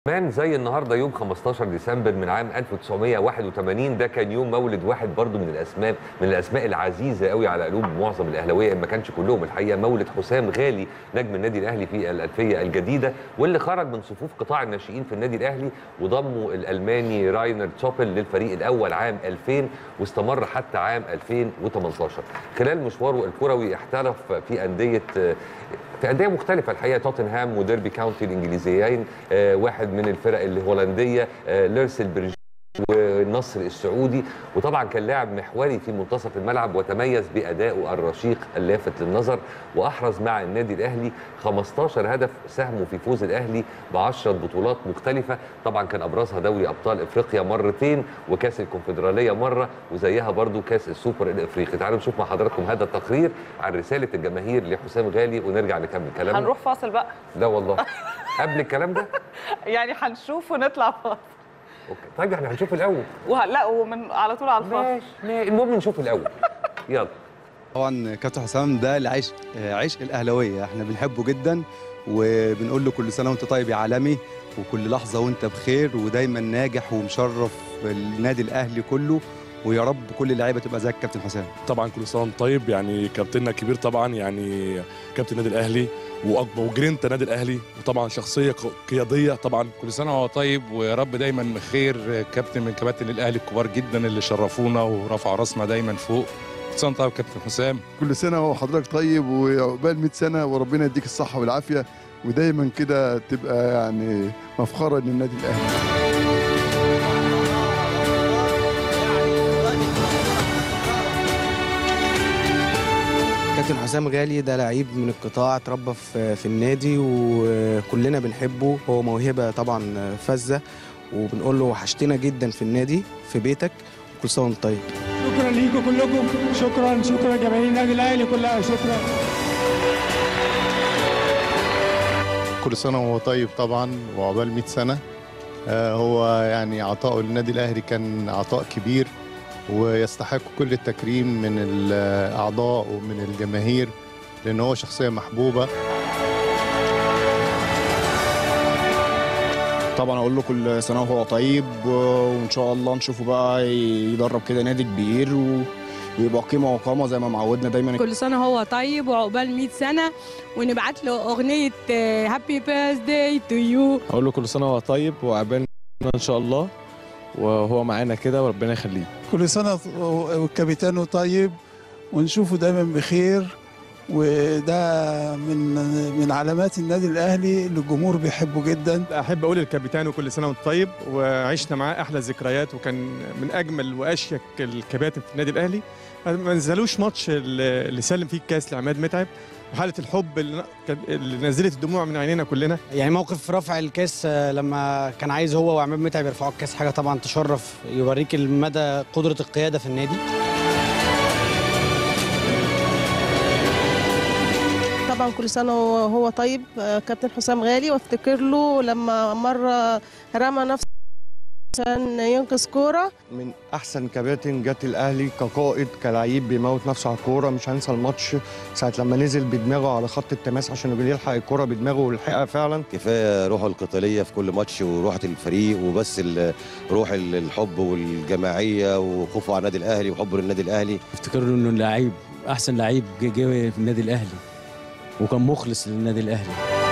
كمان زي النهارده يوم 15 ديسمبر من عام 1981 ده كان يوم مولد واحد برضو من الاسماء من الاسماء العزيزه قوي على قلوب معظم الاهلاويه ما كانش كلهم الحقيقه مولد حسام غالي نجم النادي الاهلي في الالفيه الجديده واللي خرج من صفوف قطاع الناشئين في النادي الاهلي وضمه الالماني راينر تشوبل للفريق الاول عام 2000 واستمر حتى عام 2018 خلال مشواره الكروي احترف في انديه في انديه مختلفه الحقيقه توتنهام وديربي كاونتي الانجليزيين آه، واحد من الفرق الهولنديه آه، ليرس البرج والنصر السعودي وطبعا كان لاعب محوري في منتصف الملعب وتميز بادائه الرشيق اللافت للنظر واحرز مع النادي الاهلي 15 هدف ساهموا في فوز الاهلي ب 10 بطولات مختلفه طبعا كان ابرزها دوري ابطال افريقيا مرتين وكاس الكونفدراليه مره وزيها برضو كاس السوبر الافريقي تعالوا نشوف مع حضراتكم هذا التقرير عن رساله الجماهير لحسام غالي ونرجع نكمل كلامنا هنروح فاصل بقى لا والله قبل الكلام ده يعني هنشوف ونطلع فاصل اوكي طيب احنا هنشوف الاول وه- لا ومن على طول على الفاصل ماشي ماشي. المهم نشوف الاول يلا طبعا كابتن حسام ده العشق عشق الاهلاويه احنا بنحبه جدا وبنقول له كل سنه وانت طيب يا عالمي وكل لحظه وانت بخير ودايما ناجح ومشرف النادي الاهلي كله ويا رب كل اللعيبه تبقى زي الكابتن حسام طبعا كل سنه وانت طيب يعني كابتننا الكبير طبعا يعني كابتن النادي الاهلي واكبر وجرينتا النادي الاهلي وطبعا شخصيه ق- قياديه طبعا كل سنه وهو طيب ويا رب دايما خير كابتن من كباتن الاهلي الكبار جدا اللي شرفونا ورفعوا راسنا دايما فوق كل سنه وأنت طيب كابتن حسام كل سنة وحضرتك طيب وعقبال 100 سنة وربنا يديك الصحة والعافية ودايما كده تبقى يعني مفخرة للنادي الأهلي كابتن حسام غالي ده لعيب من القطاع اتربى في في النادي وكلنا بنحبه هو موهبه طبعا فذه وبنقول له وحشتنا جدا في النادي في بيتك كل سنه وانت طيب شكرا ليكم كلكم شكرا شكرا جماهير النادي الاهلي كلها شكرا كل سنة وهو طيب طبعا وعقبال 100 سنة آه، هو يعني عطاؤه للنادي الأهلي كان عطاء كبير ويستحق كل التكريم من الأعضاء ومن الجماهير لأن هو شخصية محبوبة طبعا اقول له كل سنه وهو طيب وان شاء الله نشوفه بقى يدرب كده نادي كبير و- ويبقى قيمه وقامه زي ما معودنا دايما كل سنة هو طيب وعقبال 100 سنة ونبعت له أغنية هابي بيرث داي تو يو اقول له كل سنه وهو طيب وعقبال ان شاء الله وهو معانا كده وربنا يخليه كل سنه والكابيتانو طيب ونشوفه دايما بخير وده من من علامات النادي الاهلي اللي الجمهور بيحبه جدا احب اقول للكابيتانو كل سنه وانت طيب وعشنا معاه احلى ذكريات وكان من اجمل واشيك الكباتن في النادي الاهلي ما نزلوش ماتش اللي اللي سلم فيه الكاس لعماد متعب وحاله الحب اللي اللي نزلت الدموع من عينينا كلنا يعني موقف رفع الكاس آه، لما كان عايز هو وعماد متعب يرفعوا الكاس حاجه طبعا تشرف يوريك المدى قدره القياده في النادي طبعا كل سنة وهو طيب آه، كابتن حسام غالي وافتكر له لما مرة رمى نفسه عشان ينقذ كورة من احسن كباتن جت الاهلي كقائد كلعيب بيموت نفسه على الكوره مش هنسى الماتش ساعه لما نزل بدماغه على خط التماس عشان يلحق الكوره بدماغه ويلحقها فعلا كفايه روحه القتاليه في كل ماتش وروحه الفريق وبس ال- روح ال- الحب والجماعيه وخوفه على النادي الاهلي وحبه للنادي الاهلي افتكر له انه لعيب احسن لعيب جه جه في النادي الاهلي وكان مخلص للنادي الاهلي